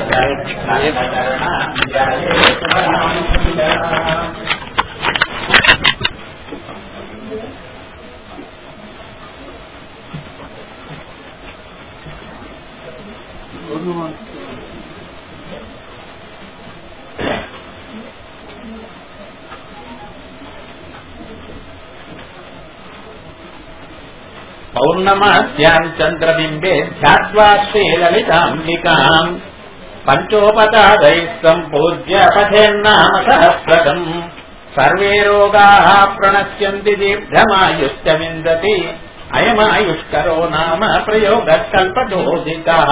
पौर्णमास्याम् चन्द्रबिम्बे ध्यात्वा श्रीललिताम्बिकाम् पञ्चोपदादैः सम्पूज्य पठेन्नाम सहस्रकम् सर्वे रोगाः प्रणश्यन्ति दीर्घमायुश्च विन्दति अयमायुष्करो नाम प्रयोगः कल्पचोदितः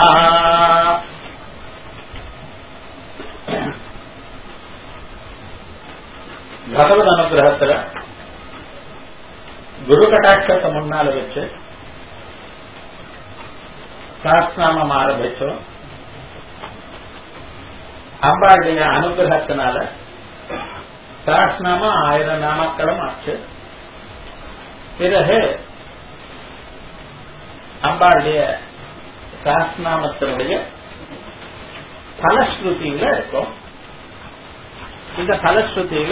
பகவத் அனுகிரகத்துல குரு கட்டாட்சத்தை முன்னால வச்சு சாஸ்திராமம் ஆரம்பிச்சோம் அம்பாளுடைய அனுகிரகத்தினால சாஸ்திரநாமம் ஆயிரம் நாமக்களும் ஆச்சு பிறகு அம்பாளுடைய சாஸ்திரநாமத்தினுடைய பலஸ்ருதியில இருக்கும் இந்த பலஸ்ருதியில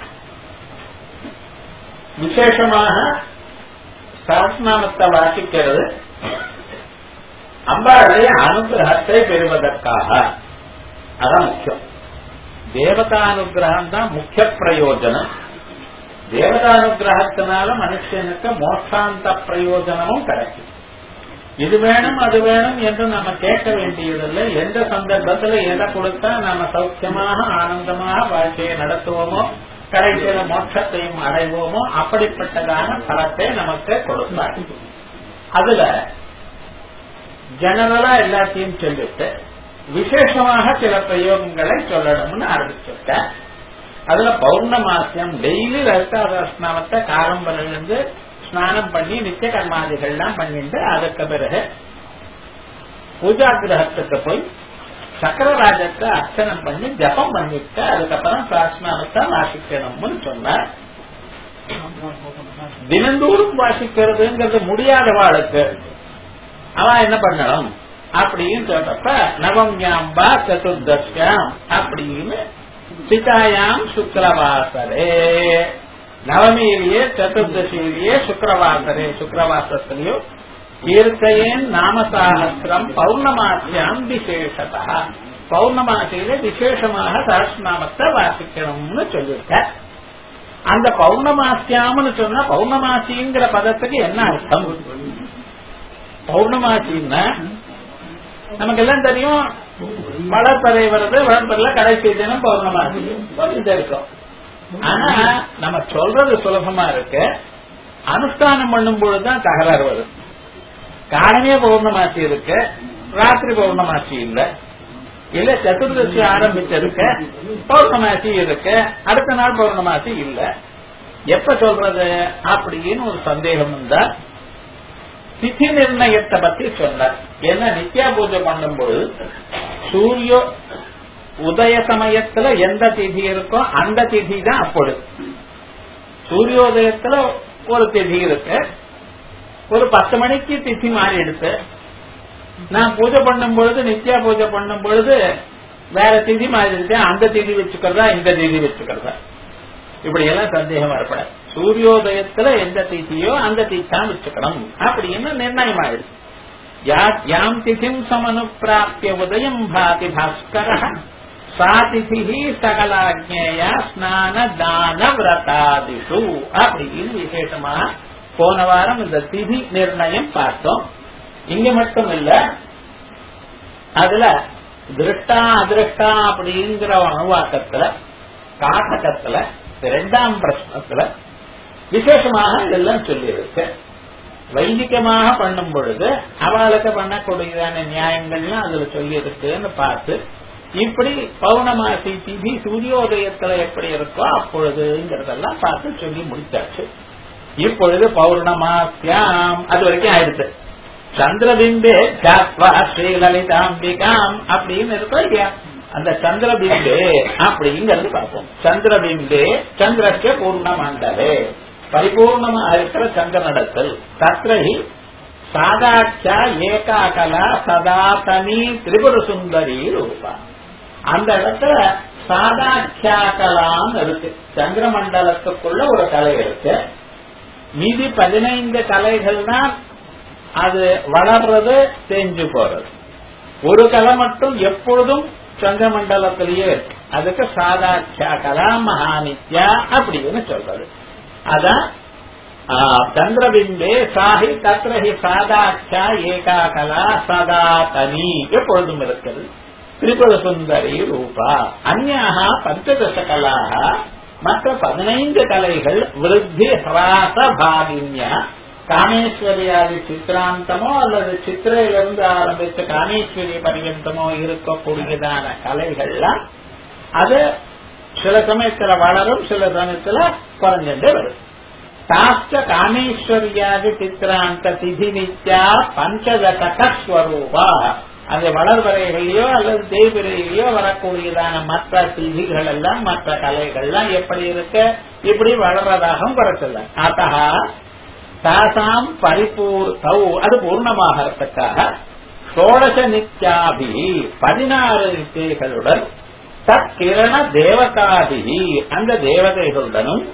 விசேஷமாக சஹஸ்நாமத்தை வாசிக்கிறது அம்பாளுடைய அனுகிரகத்தை பெறுவதற்காக அதான் முக்கியம் தேவதானுகிரகம் தான் முக்கிய பிரயோஜனம் தேவதானுகிரகத்தினால மனுஷனுக்கு மோட்சாந்த பிரயோஜனமும் கிடைக்கும் இது வேணும் அது வேணும் என்று நம்ம கேட்க வேண்டியதில்லை எந்த சந்தர்ப்பத்தில் எதை கொடுத்தா நாம சௌக்கியமாக ஆனந்தமாக வாழ்க்கையை நடத்துவோமோ கடைசியில மோட்சத்தையும் அடைவோமோ அப்படிப்பட்டதான பலத்தை நமக்கு கொடுப்பார் அதுல ஜெனரலா எல்லாத்தையும் சொல்லிட்டு விசேஷமாக சில பிரயோகங்களை சொல்லணும்னு ஆரம்பிச்சிருக்க அதுல பௌர்ணமாசியம் டெய்லி லலிதாதாஸ்நாமத்தை காலம்பரிலிருந்து ஸ்நானம் பண்ணி நித்திய கர்மாதிகள்லாம் பண்ணிட்டு அதுக்கு பிறகு பூஜா கிரகத்துக்கு போய் சக்கரராஜத்தை அர்ச்சனம் பண்ணி ஜபம் பண்ணிட்டு அதுக்கப்புறம் சாஸ்நாமத்தை வாசிக்கணும்னு சொன்னார் தினந்தோறும் வாசிக்கிறதுங்கிறது முடியாதவாளுக்கு அவன் என்ன பண்ணணும் அப்படின்னு சொல்றப்ப நவம்யாம்பா சதுர்தஷ்யாம் அப்படின்னு சிதாயாம் சுக்கரவாசரே நவமியிலேயே சதுர்தசியிலேயே சுக்கரவாசரே சுக்கரவாசத்திலேயோ கீர்த்தையேன் நாமசாகசிரம் பௌர்ணமாசியாம் விசேஷதா பௌர்ணமாசியில விசேஷமாக சஹஸ்நாமத்தை வாசிக்கணும்னு சொல்லியிருக்க அந்த பௌர்ணமாசியாம்னு சொன்னா பௌர்ணமாசிங்கிற பதத்துக்கு என்ன அர்த்தம் பௌர்ணமாசின்னா நமக்கு எல்லாம் தெரியும் வளர்ப்பறை வருது வளர்ப்பறையில கடைசி தினம் பௌர்ணமாசி புரிஞ்சு இருக்கும் ஆனா நம்ம சொல்றது சுலபமா இருக்கு அனுஷ்டானம் பண்ணும் பொழுதுதான் தகராறு வருது காலமே பௌர்ணமாசி இருக்கு ராத்திரி பௌர்ணமாசி இல்ல இல்ல சதுர்தசி ஆரம்பிச்சிருக்க பௌர்ணமாசி இருக்கு அடுத்த நாள் பௌர்ணமாசி இல்ல எப்ப சொல்றது அப்படின்னு ஒரு சந்தேகம் இருந்தா திதி நிர்ணயத்தை பத்தி சொன்னார் ஏன்னா நித்யா பூஜை பண்ணும்போது சூரிய உதய சமயத்துல எந்த திதி இருக்கோ அந்த திதி தான் அப்பொழுது சூரியோதயத்துல ஒரு திதி இருக்கு ஒரு பத்து மணிக்கு திதி மாறி எடுத்து நான் பூஜை பண்ணும் பொழுது நித்யா பூஜை பண்ணும் பொழுது வேற திதி மாறி இருக்கு அந்த திதி வச்சுக்கிறதா இந்த திதி வச்சுக்கிறதா இப்படி எல்லாம் சந்தேகம் வரப்படாது சூரியோதயத்துல எந்த திதியோ அந்த திதி தான் வச்சுக்கணும் அப்படின்னு நிர்ணயம் ஆயிடுச்சு யாம் திதிம் சமனுப்பிராப்திய உதயம் பாதி பாஸ்கர சா திதி சகலாஜ்ஞேயா ஸ்நான தான விரதாதிஷு அப்படின்னு விசேஷமா போன வாரம் இந்த திதி நிர்ணயம் பார்த்தோம் இங்க மட்டும் இல்ல அதுல திருஷ்டா அதிருஷ்டா அப்படிங்கிற அணுவாக்கத்துல காட்டகத்துல இரண்டாம் பிரശ്നத்துல விசேஷமாக இதெல்லாம் சொல்லியிருக்கு வைதிகமாக பண்ணும் பொழுது அவளுக்கு பண்ணக்கூடியதான நியாயங்கள்லாம் அதுல சொல்லி இருக்குன்னு பார்த்து இப்படி பௌர்ணமாசி திதி சூரியோதயத்துல எப்படி இருக்கோ அப்பொழுதுங்கிறதெல்லாம் பார்த்து சொல்லி முடிச்சாச்சு இப்பொழுது பௌர்ணமாசியாம் அது வரைக்கும் ஆயிடுச்சு சந்திரபிம்பே சாத்வா ஸ்ரீலலிதாம்பிகாம் அப்படின்னு இருக்கோ இல்லையா அந்த சந்திரபிம்பே அப்படிங்கிறது பார்ப்போம் சந்திரபிம்பே சந்திரஸ்ய பூர்ணமண்டலே பரிபூர்ணமா இருக்கிற சந்திரனிடத்தில் தத்ரஹி சாதாட்சா ஏகாகலா சதாதனி திரிபுர சுந்தரி ரூபா அந்த இடத்துல சாதாட்சாக்கலான்னு இருக்கு சந்திரமண்டலத்துக்குள்ள ஒரு கலை இருக்கு மீதி பதினைந்து கலைகள் தான் அது வளர்றது தேஞ்சு போறது ஒரு கலை மட்டும் எப்பொழுதும் சந்திரமண்டலத்திலேயே இருக்கு அதுக்கு சாதாட்சா கலா மகானித்யா அப்படின்னு சொல்றது அதான் சந்திரபிம்பே சாஹி தத்ரஹி சாதாட்சா ஏகா கலா சதாதனி எப்பொழுதும் இருக்கிறது திரிபுர சுந்தரி ரூபா அந்யாக பஞ்சதச கலாக மற்ற பதினைந்து கலைகள் விருத்தி ஹராச பாகின்யா காமேஸ்வரியாதி சித்திராந்தமோ அல்லது சித்திரையிலிருந்து ஆரம்பிச்ச காமேஸ்வரி பரியந்தமோ இருக்கக்கூடியதான கலைகள்லாம் அது சில சமயத்துல வளரும் சில சமயத்துல குறைஞ்சுட்டே வரும் தாஷ்ட காமேஸ்வரியாதி சித்திராந்த திதி நித்யா பஞ்சதசகஸ்வரூபா அந்த வளர்வரைகளையோ அல்லது தேய்பிரையிலையோ வரக்கூடியதான மற்ற திதிகள் எல்லாம் மற்ற கலைகள்லாம் எப்படி இருக்க இப்படி வளர்றதாகவும் குறைச்சல அத்தகா தாசாம் பரிபூர்த்தௌ அது பூர்ணமாகறதுக்காக சோடச நித்யாபி பதினாறு நித்தியைகளுடன் தற்கிரண தேவதாபி அந்த தேவதைகளுடனும்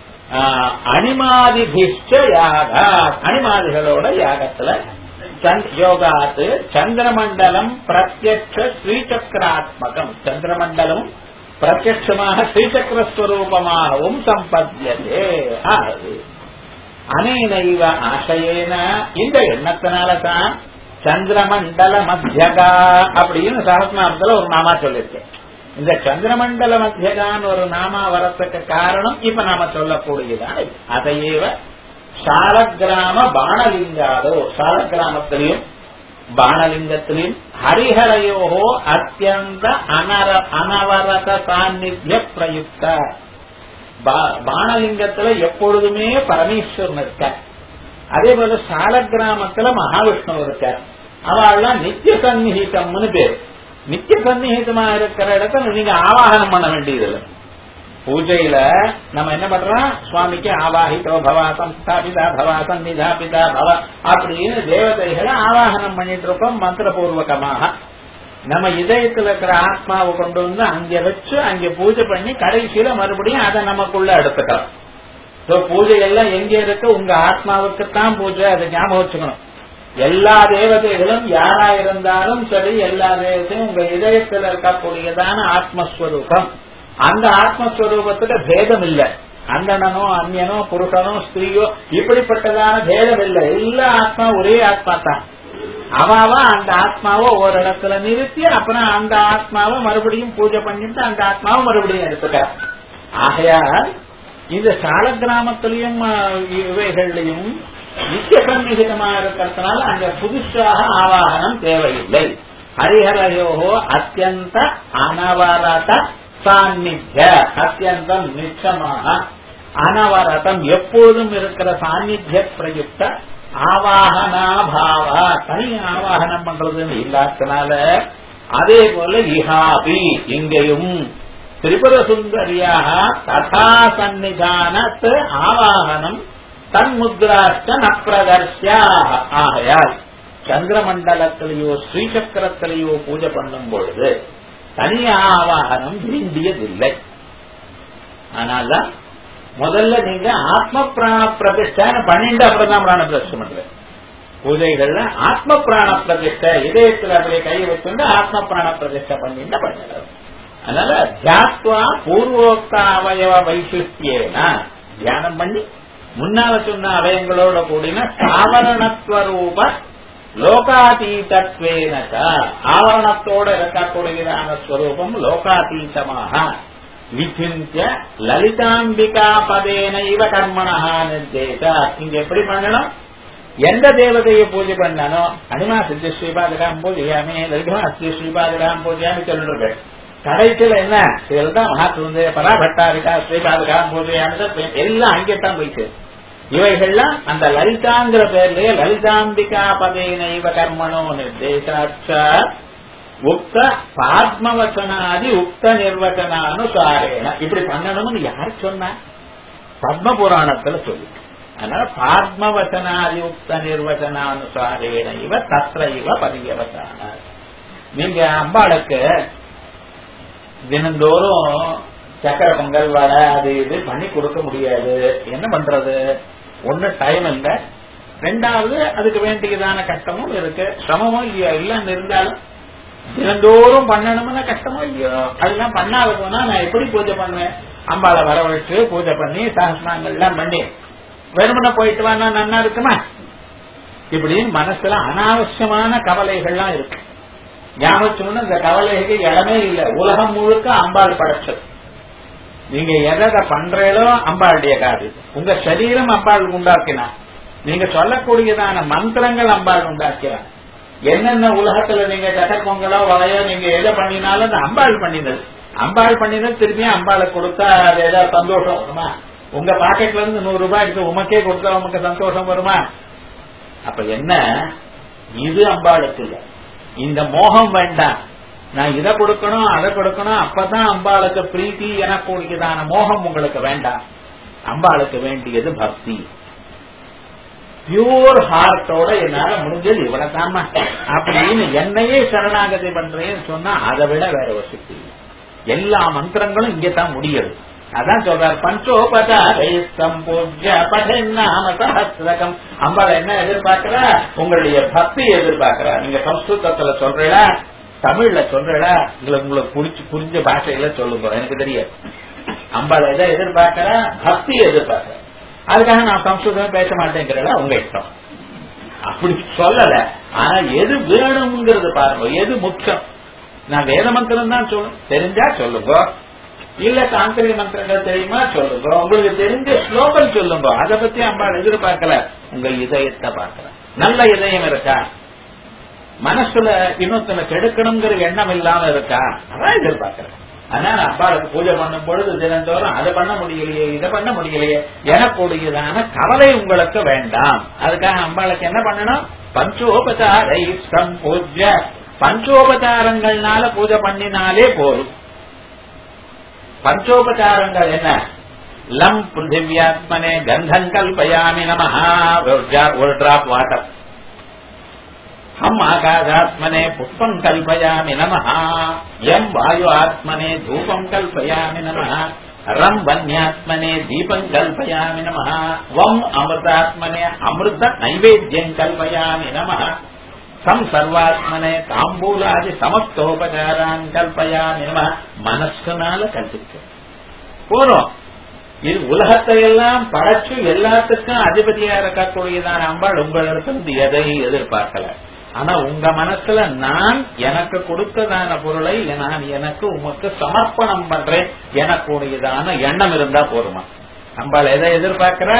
அணிமாதிபிஷ்ட யாக அணிமாதிகளோட யாகத்துல யோகாத்து சந்திரமண்டலம் பிரத்யட்ச ஸ்ரீசக்கராத்மகம் சந்திரமண்டலம் பிரத்யட்சமாக ஸ்ரீசக்கரஸ்வரூபமாகவும் சம்பத்தியதே ஆகுது அனேனைவ ஆசையேன இந்த எண்ணத்தினால தான் சந்திரமண்டல மத்தியகா அப்படின்னு சகஸ்நாமத்துல ஒரு நாமா சொல்லியிருக்கேன் இந்த சந்திரமண்டல மத்தியகான்னு ஒரு நாமா வரத்துக்கு காரணம் இப்ப நாம சொல்லக்கூடியதான் அதையேவ சாலக்கிராம பானலிங்காதோ சாலக்கிராமத்திலையும் பானலிங்கத்திலையும் ஹரிஹரையோகோ அத்தியந்த அனர அனவரத சாநித்திய பிரயுக்த பானலிங்கத்துல எப்பொழுதுமே பரமேஸ்வரன் இருக்கார் அதே போல சாலக்கிராமத்துல மகாவிஷ்ணு இருக்கார் அவள்லாம் நித்திய சந்நிஹிதம்னு பேர் நித்திய சந்நிஹிதமா இருக்கிற இடத்துல நீங்க ஆவாகனம் பண்ண வேண்டியதில்லை பூஜையில நம்ம என்ன பண்றோம் சுவாமிக்கு ஆவாஹிதோ பவா சம்ஸ்தாபிதா பவா சந்நிதாபிதா பவ அப்படின்னு தேவதைகளை ஆவாகனம் பண்ணிட்டு இருக்கோம் மந்திரபூர்வகமாக நம்ம இதயத்துல இருக்கிற ஆத்மாவை கொண்டு வந்து அங்க வச்சு அங்க பூஜை பண்ணி கடைசியில மறுபடியும் அதை நமக்குள்ள எடுத்துக்கலாம் சோ பூஜை எல்லாம் எங்க இருக்கு உங்க ஆத்மாவுக்கு தான் பூஜை அதை ஞாபகம் வச்சுக்கணும் எல்லா தேவதைகளும் யாரா இருந்தாலும் சரி எல்லா தேவதையும் உங்க இதயத்தில் இருக்கக்கூடியதான ஆத்மஸ்வரூபம் அந்த ஆத்மஸ்வரூபத்துல பேதம் இல்ல அந்தனனோ அந்நியனோ புருஷனோ ஸ்திரீயோ இப்படிப்பட்டதான பேதம் இல்லை எல்லா ஆத்மா ஒரே ஆத்மா தான் அவாவா அந்த ஆத்மாவை ஒரு இடத்துல நிறுத்தி அப்புறம் அந்த ஆத்மாவை மறுபடியும் பூஜை பண்ணிட்டு அந்த ஆத்மாவை மறுபடியும் எடுத்துக்க ஆகையால் இந்த சால கிராமத்திலையும் இவைகள்லையும் நித்திய சந்நிகிதமா இருக்கிறதுனால அங்க புதுசாக ஆவாகனம் தேவையில்லை ஹரிஹரயோகோ அத்தியந்த அனவரத சாநித்திய அத்தியந்தம் நிச்சயமாக அனவரதம் எப்போதும் இருக்கிற சாநித்திய பிரயுக்த ஆவாகனாபாவா தனி ஆவாகனம் பண்றதுன்னு இல்லாதனால அதே போல இஹாபி இங்கேயும் திரிபுர சுந்தரியாக ததா சந்நிதானத் ஆவாகனம் தன்முத்ராஷ்ட நப்பிரதர்ஷா ஆகையால் சந்திரமண்டலத்திலேயோ ஸ்ரீசக்கரத்திலேயோ பூஜை பண்ணும் பொழுது தனி ஆவாகனம் வேண்டியதில்லை ஆனால் முதல்ல நீங்க ஆத்ம பிராண பிரதிஷ்டான பன்னெண்டு அப்புறம் தான் பிராண பிரதிஷ்டை பண்ற பூஜைகள்ல ஆத்ம பிராண பிரதிஷ்டை இதயத்துல அப்படியே கையை வச்சுட்டு ஆத்ம பிராண பிரதிஷ்டை பண்ணிட்டு பண்ணுறது அதனால தியாத்வா பூர்வோக்த அவயவ வைசிஷ்டியேனா தியானம் பண்ணி முன்னால சொன்ன அவயங்களோட கூடின சாவரணத்வரூப லோகாதீதத்வேனக ஆவரணத்தோட இருக்கக்கூடியதான ஸ்வரூபம் லோகாதீதமாக விசிந்திய லலிதாம்பிகா பதேன இவ கர்மணா நிர்தேச இங்க எப்படி பண்ணணும் எந்த தேவதையை பூஜை பண்ணானோ அனிமா சித்த ஸ்ரீபாதகாம் பூஜையாமே லலிதமா அஸ்தி ஸ்ரீபாதகாம் பூஜையாமி சொல்லிட்டு கடைசியில் என்ன இதுதான் மகாத்மந்தே பராபட்டாரிகா ஸ்ரீபாதகாம் பூஜையானது எல்லாம் அங்கேத்தான் போயிட்டு இவைகள்லாம் அந்த லலிதாங்கிற பேர்லயே லலிதாம்பிகா பதேன இவ கர்மணோ நிர்தேசாட்ச உக்த பாத்மவச்சனாதி உக்த நிர்வச்சனானுசாரேன இப்படி பண்ணணும்னு யார் சொன்ன பத்ம புராணத்துல சொல்லி அதனால பாத்மவச்சனாதியுக்த நிர்வச்சனானுசாரேன இவ தத்ர இவ பரியவசான நீங்க அம்பாளுக்கு தினந்தோறும் சக்கரை பொங்கல் வடை அது இது பண்ணி கொடுக்க முடியாது என்ன பண்றது ஒண்ணு டைம் இல்ல ரெண்டாவது அதுக்கு வேண்டியதான கஷ்டமும் இருக்கு சிரமமும் இல்லையோ இல்லன்னு இருந்தாலும் தினந்தோறும் பண்ணணும்னா கஷ்டமோ இல்லையோ அதெல்லாம் பண்ணாத போனா நான் எப்படி பூஜை பண்ணுவேன் அம்பாளை வரவழைச்சு பூஜை பண்ணி சாஸ்திரங்கள் எல்லாம் பண்ணி வெறுமனை போயிட்டு வானா நன்னா இருக்குமா இப்படி மனசுல அனாவசியமான கவலைகள்லாம் இருக்கு ஞாபகம் இந்த கவலைக்கு இடமே இல்லை உலகம் முழுக்க அம்பாள் படைச்சது நீங்க எதை பண்றீங்களோ அம்பாளுடைய காது உங்க சரீரம் அம்பாள் உண்டாக்கினா நீங்க சொல்லக்கூடியதான மந்திரங்கள் அம்பாள் உண்டாக்கிறான் என்னென்ன உலகத்துல நீங்க சட்டர் பொங்கலோ வளையோ நீங்க எதை பண்ணினாலும் அந்த அம்பாள் பண்ணினது அம்பாள் பண்ணினது திரும்பியும் அம்பாளை கொடுத்தா அது ஏதாவது சந்தோஷம் வருமா உங்க பாக்கெட்ல இருந்து நூறு ரூபாய் எடுத்து உமக்கே கொடுத்தா உமக்கு சந்தோஷம் வருமா அப்ப என்ன இது அம்பாளுக்கு இல்ல இந்த மோகம் வேண்டாம் நான் இதை கொடுக்கணும் அதை கொடுக்கணும் அப்பதான் அம்பாளுக்கு பிரீத்தி எனக்கூடியதான மோகம் உங்களுக்கு வேண்டாம் அம்பாளுக்கு வேண்டியது பக்தி பியூர் ஹார்ட்டோட என்னால முடிஞ்சது இவ்வளவுதாமா அப்படின்னு என்னையே சரணாகதி பண்றேன்னு சொன்னா அதை விட வேற ஒரு சக்தி இல்லை. எல்லா மந்திரங்களும் இங்கதான் முடியுது அதான் சொல்றார் பஞ்சோபதாரை சம்பூஜ்ய படநாம சஹசிரகம் அம்பாள் என்ன எதிர்பார்க்கிறா உங்களுடைய பக்தி எதிர்பார்க்கிறா நீங்க சம்ஸ்கிருதத்துல சொல்றீங்களா தமிழ்ல சொல்றீங்களா உங்களுக்கு உங்களுக்கு புடிச்சு புரிஞ்ச பாஷையில சொல்லுங்க எனக்கு தெரியாது அம்பாள் எதை எதிர்பார்க்கிறா பக்தி எதிர்பார்க்கிறா அதுக்காக நான் சம்ஸ்கிருதம் பேச மாட்டேங்கிறதா உங்க இஷ்டம் அப்படி சொல்லல ஆனா எது வேணுங்கிறது பாருங்க எது முக்கியம் நான் வேத மந்திரம் தான் சொல்லணும் தெரிஞ்சா சொல்லுங்க இல்ல தாந்திரிக மந்திரங்கள் தெரியுமா சொல்லுங்க உங்களுக்கு தெரிஞ்ச ஸ்லோகம் சொல்லுங்க அதை பத்தி அம்பாள் எதிர்பார்க்கல உங்க இதயத்தை பார்க்கல நல்ல இதயம் இருக்கா மனசுல இன்னொருத்தனை கெடுக்கணுங்கிற எண்ணம் இல்லாம இருக்கா அதான் எதிர்பார்க்கிறேன் அதனால அப்பாவுக்கு பூஜை பண்ணும் பொழுது தினந்தோறும் அதை பண்ண முடியலையே இதை பண்ண முடியலையே எனக்கூடியதான கவலை உங்களுக்கு வேண்டாம் அதுக்காக அம்பாளுக்கு என்ன பண்ணணும் பஞ்சோபசாரை சம்பூஜ்ய பஞ்சோபசாரங்கள்னால பூஜை பண்ணினாலே போதும் பஞ்சோபசாரங்கள் என்ன லம் பிருத்திவியாத்மனே கந்தம் கல்பயாமி நமஹா ஒரு டிராப் வாட்டர் हम आकाशात्मने पुष्पम् कल्पयामि नमः यम् वायु आत्मने धूपम् कल्पयामि नमः रम् वन्यात्मने दीपम् कल्पयामि नमः वम् अमृतात्मने अमृत नैवेद्यम् कल्पयामि नमः சம் சர்வாத்மனே தாம்பூலாதி சமஸ்தோபகாரான் கல்பயாமி நம மனசுனால கல்பிச்சு போறோம் இது உலகத்தை எல்லாம் படைச்சு எல்லாத்துக்கும் அதிபதியா இருக்கக்கூடியதான அம்பாள் உங்களிடத்திலிருந்து எதையும் எதிர்பார்க்கல ஆனா உங்க மனசுல நான் எனக்கு கொடுத்ததான பொருளை நான் எனக்கு உமக்கு சமர்ப்பணம் பண்றேன் எனக்குடையதான எண்ணம் இருந்தா போருமா அம்பாள் எதை எதிர்பார்க்கிற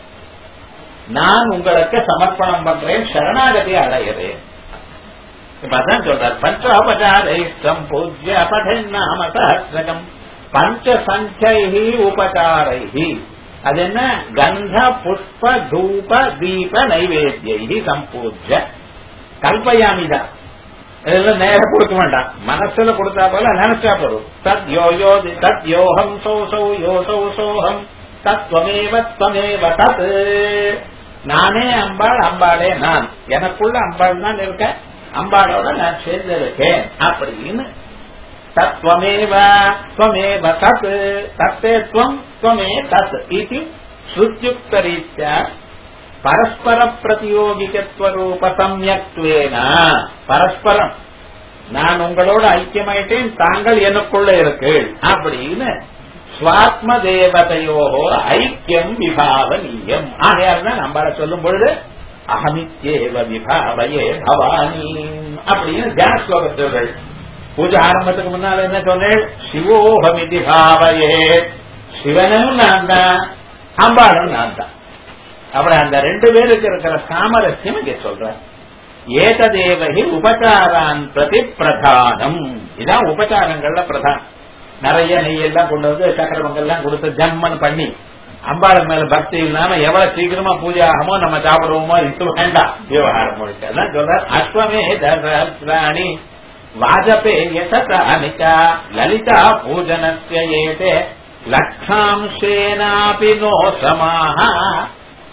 நான் உங்களுக்கு சமர்ப்பணம் பண்றேன் சரணாகதி அடைகிறேன் இப்ப அதான் சொல்றார் பஞ்சோபசாரை சம்பூஜ்ய படநாம சஹசிரகம் பஞ்ச சஞ்சைஹி உபசாரைஹி அது என்ன கந்த புஷ்ப தூப தீப நைவேத்தியை சம்பூஜ்ய கல்பயாமிதான் இதெல்லாம் நேரம் கொடுக்க வேண்டாம் மனசுல கொடுத்தா போல நினைச்சா போதும் தத் யோ யோ தத் யோகம் சோ சௌ யோ சௌ சோகம் தத்வமேவ துவமேவ தத் நானே அம்பாள் அம்பாளே நான் எனக்குள்ள அம்பாள் தான் இருக்கேன் அம்பாளோட நான் சேர்ந்து இருக்கேன் அப்படின்னு தத்வமேவ துவமேவ தத் தத்தே துவம் துவமே தத் இது ஸ்ருத்யுக்தரீத்யா பரஸ்பர பிரதியோகிகத்வரூப சமயக்வேன பரஸ்பரம் நான் உங்களோட ஐக்கியமாயிட்டேன் தாங்கள் எனக்குள்ள இருக்கு அப்படின்னு சுவாத்ம தேவதையோகோ ஐக்கியம் விபாவனீயம் ஆகையால் தான் நம்மள சொல்லும் பொழுது அகமித்யேவ விபாவையே பவானி அப்படின்னு தியான ஸ்லோகத்தர்கள் பூஜை ஆரம்பத்துக்கு முன்னால என்ன சொன்னேன் சிவோகமிதி பாவையே சிவனும் நான் தான் அம்பாளும் நான் தான் அப்புறம் அந்த ரெண்டு பேருக்கு இருக்கிற சாமரஸ்யம் இங்க சொல்ற ஏததேவகி உபச்சாரான் பிரதி பிரதானம் இதான் உபச்சாரங்கள்ல பிரதானம் நிறைய நெய் எல்லாம் கொண்டு வந்து சக்கர பொங்கல்லாம் கொடுத்து ஜம்மன் பண்ணி அம்பாளுக்கு மேல பக்தி இல்லாம எவ்வளவு சீக்கிரமா பூஜை ஆகுமோ நம்ம சாப்பிடுவோமோ இது வேண்டாம் விவகாரம் முழுக்க அதான் சொல்ற அஸ்வமே தராணி வாஜபேய சதானிகா லலிதா பூஜனஸ்ய ஏதே லட்சாம்சேனாபி நோ சமாக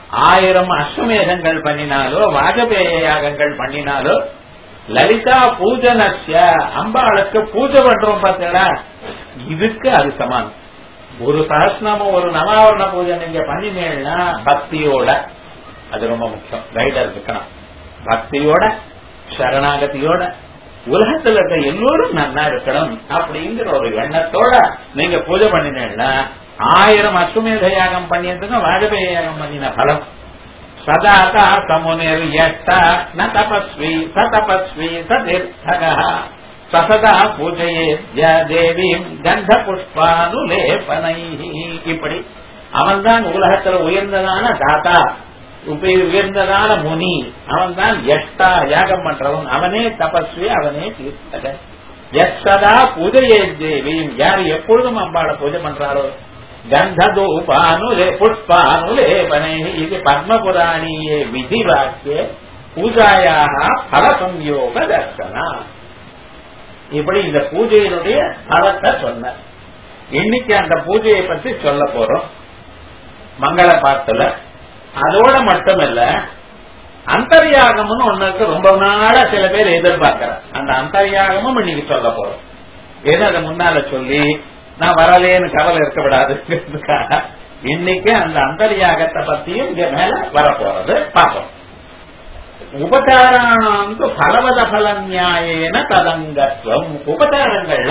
ஆயிரம் அஸ்வமேதங்கள் பண்ணினாலோ வாஜபேய யாகங்கள் பண்ணினாலோ லலிதா பூஜனஸ்ய அம்பாளுக்கு பூஜை பண்றோம் பார்த்தீங்களா இதுக்கு அது சமானம் ஒரு சஹஸ்நாமம் ஒரு நவாவரண பூஜை நீங்க பண்ணினீங்கன்னா பக்தியோட அது ரொம்ப முக்கியம் கைடர் இருக்கணும் பக்தியோட சரணாகதியோட உலகத்துல இருக்க எல்லோரும் நன்னா இருக்கணும் அப்படிங்கிற ஒரு எண்ணத்தோட நீங்க பூஜை பண்ணினீங்கன்னா ஆயிரம் அஸ்வமேத யாகம் பண்ணியதுக்கு வாஜபேய யாகம் பண்ணின பலம் சதாதா சமுனிர் யஷ்ட ந தபஸ்வி ச தபஸ்வி ச தீர்த்தக சசதா பூஜையே தேவீம் கந்த புஷ்பானுலேபனை இப்படி அவன்தான் உலகத்துல உயர்ந்ததான தாத்தா உப- உயர்ந்ததான முனி அவன்தான் யஷ்டா யாகம் பண்றவன் அவனே தபஸ்வி அவனே தீர்த்தகன் எஸ்ஸதா பூஜையே தேவியும் யார் எப்பொழுதும் அம்பாளை பூஜை பண்றாரோ கந்ததூபானுலே புஷ்பானுலேபனை இது பத்மபுராணியே விதி வாக்கிய பூஜாயாக பல சம்யோக தர்சனா இப்படி இந்த பூஜையினுடைய பலத்தை சொன்ன இன்னைக்கு அந்த பூஜையை பற்றி சொல்ல போறோம் மங்கள பாட்டுல அதோட மட்டுமல்ல அந்தர்யாகம்னு ஒண்ணு இருக்கு ரொம்ப நாளா சில பேர் எதிர்பார்க்கிறேன் அந்த அந்தர்யாகமும் இன்னைக்கு சொல்ல போறோம் ஏதோ அதை முன்னால சொல்லி நான் வரலேன்னு கவலை இருக்க விடாதுங்கிறதுக்காக இன்னைக்கு அந்த அந்தர்யாகத்தை பத்தியும் இங்க மேல வரப்போறது பார்ப்போம் உபகாராணாந்து பலவத பல நியாயேன ததங்கத்துவம் உபகாரங்கள்ல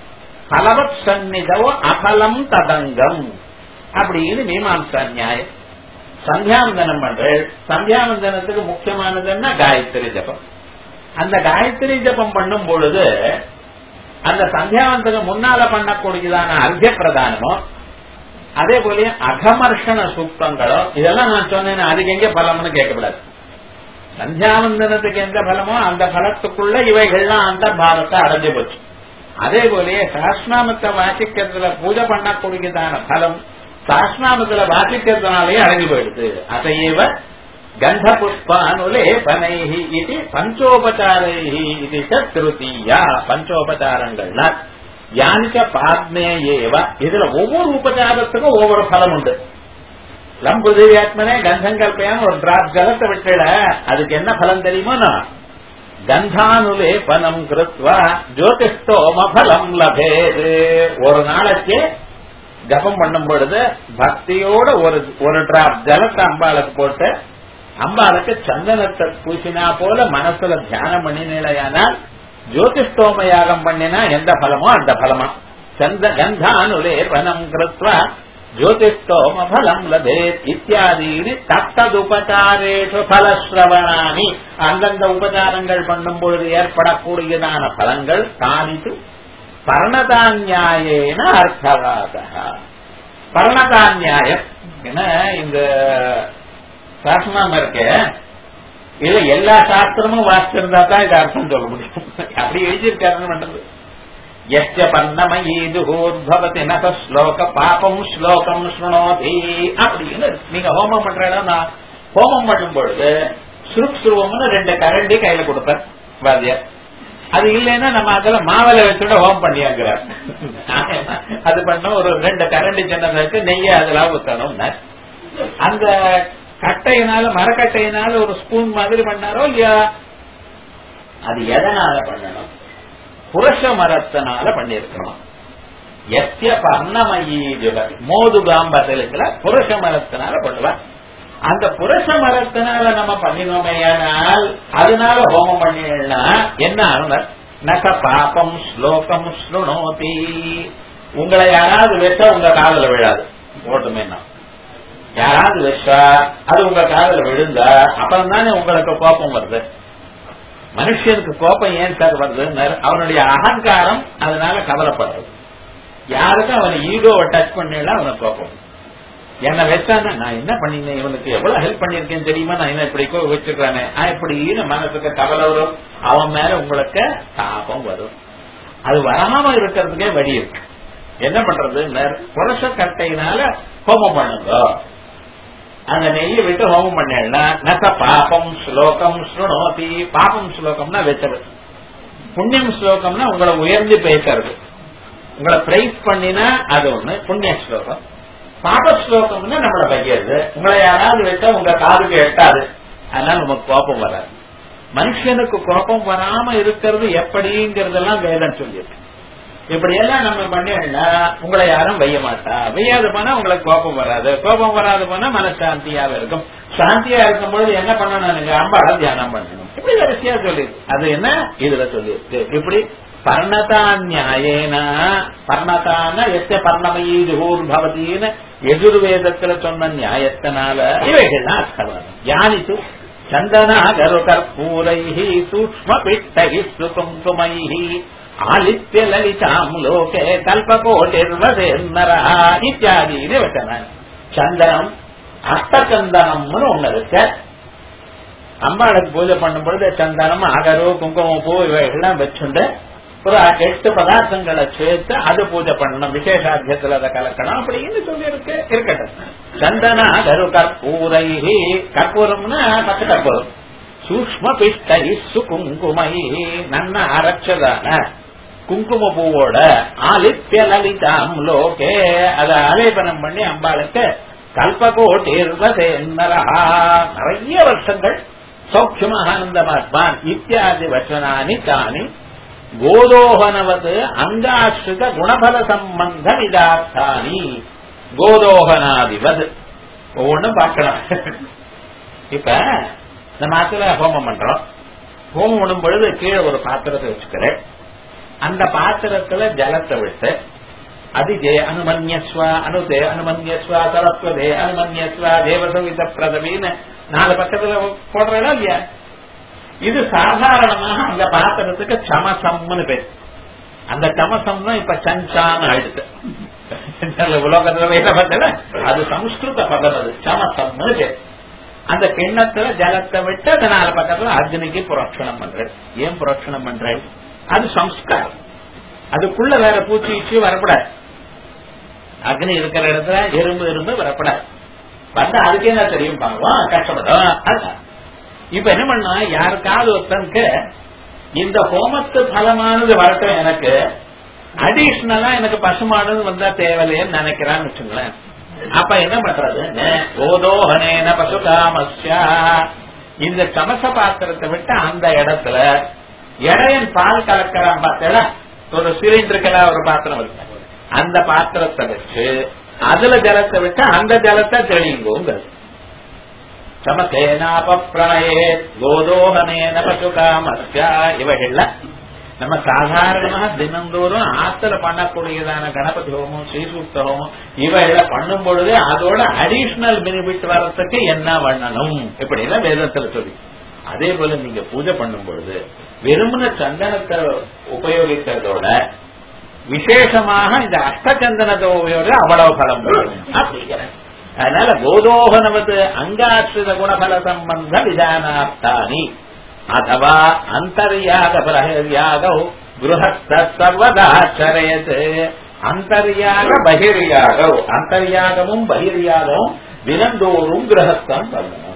பலவத் சந்நிதவோ அபலம் ததங்கம் அப்படின்னு மீமாம்சா நியாயம் சந்தியாவந்தனம் பண்றேன் சந்தியாவந்தனத்துக்கு முக்கியமானதுன்னா காயத்ரி ஜபம் அந்த காயத்ரி ஜபம் பண்ணும் பொழுது அந்த சந்தியாவந்தனம் முன்னால பண்ணக்கூடியதான அர்த்த பிரதானமோ அதே போல அகமர்ஷண சூக்தங்களோ இதெல்லாம் நான் சொன்னேன் அதுக்கு எங்க பலம்னு கேட்கக்கூடாது சந்தியாவந்தனத்துக்கு எந்த பலமோ அந்த பலத்துக்குள்ள இவைகள்லாம் அந்த பாவத்தை அடைஞ்சு போச்சு அதே போலயே சாஸ்நாமத்தை வாசிக்கிறதுல பூஜை பண்ணக்கூடியதான பலம் சாஸ்நாமத்துல வாசிக்கிறதுனாலே அடங்கி போயிடுது அதையேவ கந்த புஷ்பானுலேபனைஹி இது பஞ்சோபச்சாரைஹி இது ச திருத்தீயா பஞ்சோபச்சாரங்கள்னா யானிக்க பாத்மே ஏவ இதுல ஒவ்வொரு உபச்சாரத்துக்கும் ஒவ்வொரு பலம் உண்டு லம்புதிரியாத்மனே கந்தங்கல்பையான ஒரு டிராப் ஜலத்தை விட்டுட அதுக்கு என்ன பலம் தெரியுமோ நான் கந்தானுலேபனம் கிருத்வா ஜோதிஷ்டோம பலம் லபேது ஒரு நாளைக்கு ஜபம் பண்ணும் பொழுது பக்தியோட ஒரு ஒரு டிராப் ஜலத்தை அம்பாளுக்கு போட்டு அம்பாளுக்கு சந்தனத்தை பூசினா போல மனசுல தியானம் பண்ணினேலையானால் ஜோதிஷ்டோம யாகம் பண்ணினா எந்த பலமோ அந்த பலமா சந்த கந்தானுலேபனம் கிருத்வா ஜோதிஷ்டோம பலம் லபேத் இத்தியாதீனி தத்ததுபச்சாரேஷு பலஸ்ரவணானி அந்தந்த உபச்சாரங்கள் பண்ணும் பொழுது ஏற்படக்கூடியதான பலங்கள் தானித்து பர்ணதாநியாயேன அர்த்தவாத பர்ணதாநியாயம் ஏன்னா இந்த சாஸ்திரம் இருக்க இது எல்லா சாஸ்திரமும் வாசிச்சிருந்தா தான் இது அர்த்தம் சொல்ல முடியும் அப்படி எழுதியிருக்காருன்னு பண்றது எச்ச பன்னமயீதுபவதி நக ஸ்லோக பாபம் ஸ்லோகம் ஸ்ருணோதி அப்படின்னு நீங்க ஹோமம் பண்ற இடம் நான் ஹோமம் பண்ணும் பொழுது சுருக் சுருவம்னு ரெண்டு கரண்டி கையில கொடுப்பேன் வாத்தியார் அது இல்லைன்னா நம்ம அதுல மாவலை வச்சுட ஹோம் பண்ணியாங்கிறார் அது பண்ண ஒரு ரெண்டு கரண்டி சின்னதுக்கு நெய்ய அதுல ஊத்தணும் அந்த கட்டையினால மரக்கட்டையினால ஒரு ஸ்பூன் மாதிரி பண்ணாரோ இல்லையா அது எதனால பண்ணணும் புருஷ மரத்தினால பண்ணிருக்கணும் எத்திய பர்ணமயி ஜுகதி மோதுகாம்பதலுக்குல புருஷ மரத்தினால பண்ணுவா அந்த புருஷ மரத்தினால நம்ம பண்ணினோமேயானால் அதனால ஹோமம் பண்ணினா என்ன ஆகுனர் நக பாபம் ஸ்லோகம் ஸ்ருணோதி உங்களை யாராவது வச்சா உங்க காதல விழாது ஓட்டுமே யாராவது வச்சா அது உங்க காதல விழுந்தா அப்புறம் தானே உங்களுக்கு கோபம் வருது மனுஷனுக்கு கோபம் ஏன் சார் வருது அவனுடைய அகங்காரம் அதனால கவலைப்படுறது யாருக்கும் அவன் ஈகோவை டச் பண்ணல அவனுக்கு கோபம் என்ன வச்சான நான் என்ன பண்ணினேன் இவனுக்கு எவ்வளவு ஹெல்ப் பண்ணிருக்கேன் தெரியுமா நான் என்ன இப்படி வச்சிருக்கானே இப்படின்னு மனசுக்கு கவலை வரும் அவன் மேல உங்களுக்கு தாபம் வரும் அது வராம இருக்கிறதுக்கே வழி இருக்கு என்ன பண்றது புரச கட்டையினால ஹோமம் பண்ணுங்க அந்த நெய்யை விட்டு ஹோமம் பண்ணா நக பாபம் ஸ்லோகம் ஸ்ருணோதி பாபம் ஸ்லோகம்னா வெச்சது புண்ணியம் ஸ்லோகம்னா உங்களை உயர்ந்து பேசுறது உங்களை பிரைஸ் பண்ணினா அது ஒண்ணு புண்ணிய ஸ்லோகம் பாபஸ்லோகம்னு நம்மள வைக்கிறது உங்களை யாராவது வச்சா உங்க காதுக்கு எட்டாது அதனால நமக்கு கோபம் வராது மனுஷனுக்கு கோபம் வராம இருக்கிறது எப்படிங்கிறதெல்லாம் வேதம் சொல்லியிருக்கு இப்படி எல்லாம் நம்ம பண்ணினா உங்களை யாரும் வைய மாட்டா வெய்யாது போனா உங்களுக்கு கோபம் வராது கோபம் வராது போனா மனசாந்தியாக இருக்கும் சாந்தியா இருக்கும் பொழுது என்ன பண்ணணும் நீங்க அம்பாள தியானம் பண்ணணும் இப்படி வரிசையா சொல்லியிருக்கு அது என்ன இதுல சொல்லியிருக்கு இப்படி பர்ணதா நியாயேன பர்ணதான எத்த பர்ணமயி ஜுகூர் பவதின்னு எதிர்வேதத்துல சொன்ன நியாயத்தினால இவைகள்லாம் அர்த்தவாதம் யானித்து சந்தனாகரு கற்பூரைஹி சூக்ம பிட்டகி சுகுங்குமைஹி ஆலித்ய லலிதாம் லோகே கல்பகோட்டிர்வதேன்னரா இத்தியாதீனி வச்சனான் சந்தனம் அஷ்டச்சந்தனம்னு ஒண்ணு இருக்கு அம்பாளுக்கு பூஜை பண்ணும் பொழுது சந்தனம் அகரு குங்குமம் பூ இவைகள்லாம் வச்சுண்டு ஒரு எட்டு பதார்த்தங்களை சேர்த்து அது பூஜை பண்ணணும் விசேஷாத்தியத்துல அதை கலக்கணும் அப்படின்னு சொல்லி இருக்கு இருக்கட்டும் சந்தன கரு கற்பூரை கற்பூரம்னா பச்சை கற்பூரம் சூக்ம பிஷ்டை சுகுங்குமை நன்ன அரைச்சதான குங்கும பூவோட ஆலித்ய லலிதாம் லோகே அதை ஆலேபனம் பண்ணி அம்பாளுக்கு கல்பகோட்டிர்வதேன்னரா நிறைய வருஷங்கள் சௌக்கியமானந்தமாத்மான் இத்தியாதி வச்சனானி தானி கோதோகனவது அங்காஸ்ருத குணபல சம்பந்தம் இதார்த்தானி கோதோகனாதிவது ஒவ்வொன்றும் பார்க்கலாம் இப்ப நம்ம ஆத்துல ஹோமம் பண்றோம் ஹோமம் பண்ணும் பொழுது கீழே ஒரு பாத்திரத்தை வச்சுக்கிறேன் அந்த பாத்திரத்துல ஜலத்தை விட்டு அதிஜே அனுமன்யஸ்வா அனுதே அனுமன்யஸ்வா சரஸ்வதே அனுமன்யஸ்வா தேவசவித பிரதவின்னு நாலு பக்கத்துல போடுறா இல்லையா இது சாதாரணமாக அந்த பாத்திரத்துக்கு சமசம்னு பேர் அந்த சமசம் தான் இப்ப சஞ்சான்னு ஆயிடுச்சு உலகத்துல வேலை பார்த்தல அது சம்ஸ்கிருத பதம் அது சமசம்னு பேர் அந்த கிண்ணத்துல ஜலத்தை விட்டு அந்த நாலு பக்கத்துல அர்ஜுனுக்கு புரோட்சணம் பண்ற ஏன் புரோட்சணம் பண்ற அது சம்ஸ்காரம் அதுக்குள்ள வேற பூச்சி ஈச்சி வரக்கூடாது அக்னி இருக்கிற இடத்துல எறும்பு எறும்பு வரக்கூடாது வந்தா அதுக்கு என்ன தெரியும் பாவம் கஷ்டப்படும் அதான் இப்ப என்ன பண்ணா யாருக்காவது ஒருத்தனுக்கு இந்த ஹோமத்து பலமானது வரட்டும் எனக்கு அடிஷனலா எனக்கு பசுமானது வந்தா தேவையில்லைன்னு நினைக்கிறான்னு வச்சுங்களேன் அப்ப என்ன பண்றது கோதோகனேன பசு காமஸ்யா இந்த கமச பாத்திரத்தை விட்டு அந்த இடத்துல இடையன் பால் கலக்கிறான் பார்த்தா ஒரு சிலிண்டருக்கெல்லாம் ஒரு பாத்திரம் இருக்கு அந்த பாத்திரத்தை வச்சு அதுல ஜலத்தை விட்டு அந்த ஜலத்தை தெளிங்குங்கிறது சமசேனாபிரணயே கோதோகனேன பசுகாமஸ்யா இவைகள்ல நம்ம சாதாரணமா தினந்தோறும் ஆத்துல பண்ணக்கூடியதான கணபதி ஹோமம் ஸ்ரீசூக்த ஹோமம் இவைகளை பண்ணும் பொழுது அதோட அடிஷனல் பெனிஃபிட் வர்றதுக்கு என்ன பண்ணணும் இப்படி எல்லாம் வேதத்துல சொல்லி அதே போல நீங்க பூஜை பண்ணும் பொழுது வெறுமன சந்தனத்தை உபயோகிக்கிறதோட விசேஷமாக இந்த அஷ்டச்சந்தனத்தை உபயோக அவ்வளவு பலம் அப்படிங்கிறேன் அதனால கோதோகனவது அங்காசிரித குணபல சம்பந்த விதானார்த்தானி ಅಥವಾ ಅಂತರ್ಯಾಗ ಬಹಿರ್ಯಾಗ ಗೃಹಸ್ಥ ಸರ್ವದಾಚರಯತ್ ಅಂತರ್ಯಾಗ பகிர்யாகம் அந்தர்யாகமும் பகிர்யாகமும் தினந்தோறும் கிரகஸ்தான் பண்ணணும்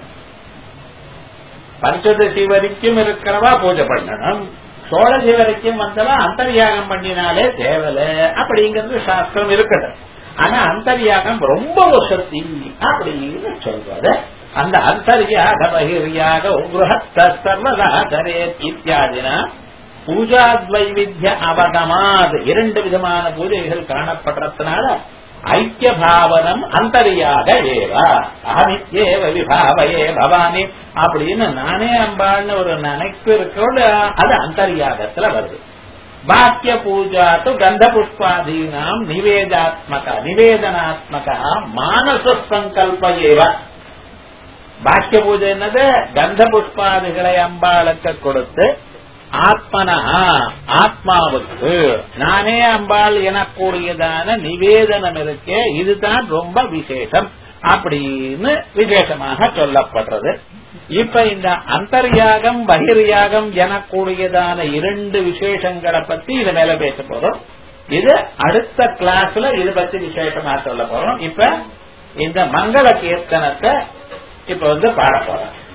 பஞ்சதசி வரைக்கும் இருக்கிறவா பூஜை பண்ணணும் சோழஜி வரைக்கும் வந்தவா அந்தர்யாகம் பண்ணினாலே தேவல அப்படிங்கிறது சாஸ்திரம் இருக்கட்டும் ஆனா அந்தர்யாகம் ரொம்ப வசதி அப்படின்னு சொல்றது அந்த அந்தர்யாக பகிர்யாக உருஹத்த சர்வதா கரேத் இத்தியாதினா பூஜாத்வைவித்ய அவகமாத் இரண்டு விதமான பூஜைகள் காணப்படுறதுனால ஐக்கிய பாவனம் அந்தரியாக ஏவா அகமித்யேவ விபாவையே பவானி அப்படின்னு நானே அம்பாள்னு ஒரு நினைப்பு இருக்கோட அது அந்தரியாகத்துல வருது வாக்கிய பூஜா து கந்த புஷ்பாதீனாம் நிவேதாத்மக நிவேதனாத்மக மானச சங்கல்ப ஏவ பாக்கிய பூஜை என்னது கந்த புஷ்பாதிகளை அம்பாளுக்கு கொடுத்து ஆத்மனா ஆத்மாவுக்கு நானே அம்பாள் எனக்கூடியதான நிவேதனம் இருக்கே இதுதான் ரொம்ப விசேஷம் அப்படின்னு விசேஷமாக சொல்லப்படுறது இப்ப இந்த அந்தர்யாகம் பகிர்யாகம் எனக்கூடியதான இரண்டு விசேஷங்களை பத்தி இது மேல பேச போறோம் இது அடுத்த கிளாஸ்ல இது பத்தி விசேஷமா சொல்ல போறோம் இப்ப இந்த மங்கள கீர்த்தனத்தை இப்ப வந்து பாட போறோம்